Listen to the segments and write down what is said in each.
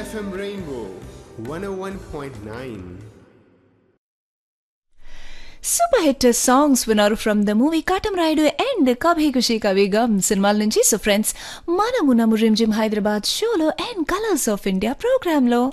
FM Rainbow 101.9. Super hit songs విన్నారు from the movie Katam Rayudu and Kabhi Khushi Kabhi Gham సినిమాల నుంచి సో ఫ్రెండ్స్ మనము నము రిమ్జిమ్ హైదరాబాద్ షోలో అండ్ కలర్స్ ఆఫ్ ఇండియా ప్రోగ్రాంలో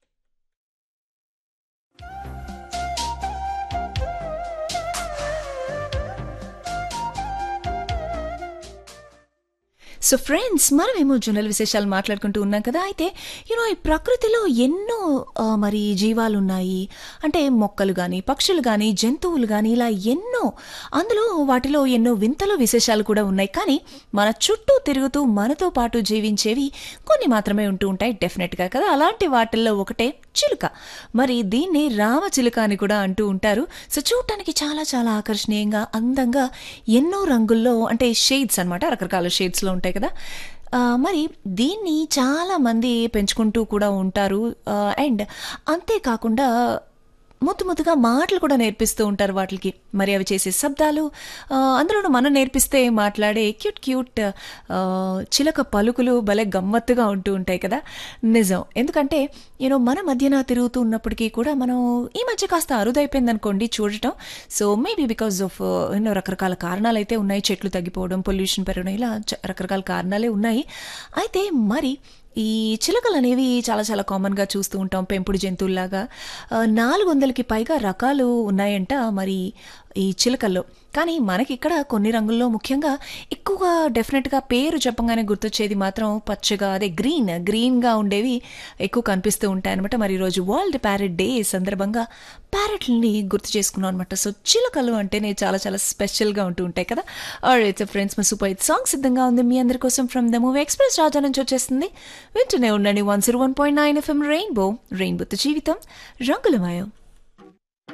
సో ఫ్రెండ్స్ మనమేమో జనరల్ విశేషాలు మాట్లాడుకుంటూ ఉన్నాం కదా అయితే యూనో ఈ ప్రకృతిలో ఎన్నో ఆ, మరి జీవాలు ఉన్నాయి అంటే మొక్కలు కానీ పక్షులు కానీ జంతువులు కానీ ఇలా ఎన్నో అందులో వాటిలో ఎన్నో వింతలు విశేషాలు కూడా ఉన్నాయి కానీ మన చుట్టూ తిరుగుతూ మనతో పాటు జీవించేవి కొన్ని మాత్రమే ఉంటూ ఉంటాయి డెఫినెట్గా కదా అలాంటి వాటిల్లో ఒకటే చిలుక మరి దీన్ని రామచిలుక అని కూడా అంటూ ఉంటారు సో చూడటానికి చాలా చాలా ఆకర్షణీయంగా అందంగా ఎన్నో రంగుల్లో అంటే షేడ్స్ అన్నమాట రకరకాల షేడ్స్లో ఉంటాయి కదా ఆ, మరి దీన్ని చాలా మంది పెంచుకుంటూ కూడా ఉంటారు అండ్ అంతేకాకుండా ముద్దు ముద్దుగా మాటలు కూడా నేర్పిస్తూ ఉంటారు వాటికి మరి అవి చేసే శబ్దాలు ఆ, అందులోనూ మనం నేర్పిస్తే మాట్లాడే క్యూట్ క్యూట్ ఆ, చిలక పలుకులు భలే గమ్మత్తుగా ఉంటూ ఉంటాయి కదా నిజం ఎందుకంటే యూనో మన మధ్యన తిరుగుతూ ఉన్నప్పటికీ కూడా మనం ఈ మధ్య కాస్త అరుదైపోయింది అనుకోండి చూడటం సో మేబీ బికాస్ ఆఫ్ ఎన్నో రకరకాల కారణాలు అయితే ఉన్నాయి చెట్లు తగ్గిపోవడం పొల్యూషన్ పెరగడం ఇలా చ- రకరకాల కారణాలే ఉన్నాయి అయితే మరి ఈ చిలకలు అనేవి చాలా చాలా కామన్గా చూస్తూ ఉంటాం పెంపుడు జంతువుల్లాగా ఆ, నాలుగు వందలకి పైగా రకాలు ఉన్నాయంట మరి ఈ చిలకల్లో కానీ మనకి ఇక్కడ కొన్ని రంగుల్లో ముఖ్యంగా ఎక్కువగా డెఫినెట్గా పేరు చెప్పగానే గుర్తొచ్చేది మాత్రం పచ్చగా అదే గ్రీన్ గ్రీన్గా ఉండేవి ఎక్కువ కనిపిస్తూ ఉంటాయి అనమాట మరి ఈరోజు వరల్డ్ ప్యారెట్ డే సందర్భంగా ప్యారెట్లని గుర్తు చేసుకున్నాం అనమాట సో చిలకలు అంటేనే చాలా చాలా స్పెషల్గా ఉంటూ ఉంటాయి కదా ఆల్రైట్ ఫ్రెండ్స్ మా సూపర్ హిట్ సాంగ్ సిద్ధంగా ఉంది మీ అందరి కోసం from the movie Express Raja నుంచి వచ్చేస్తుంది వింటూనే ఉండండి one zero one point nine FM Rainbow రెయిన్బోతో జీవితం రంగులమయం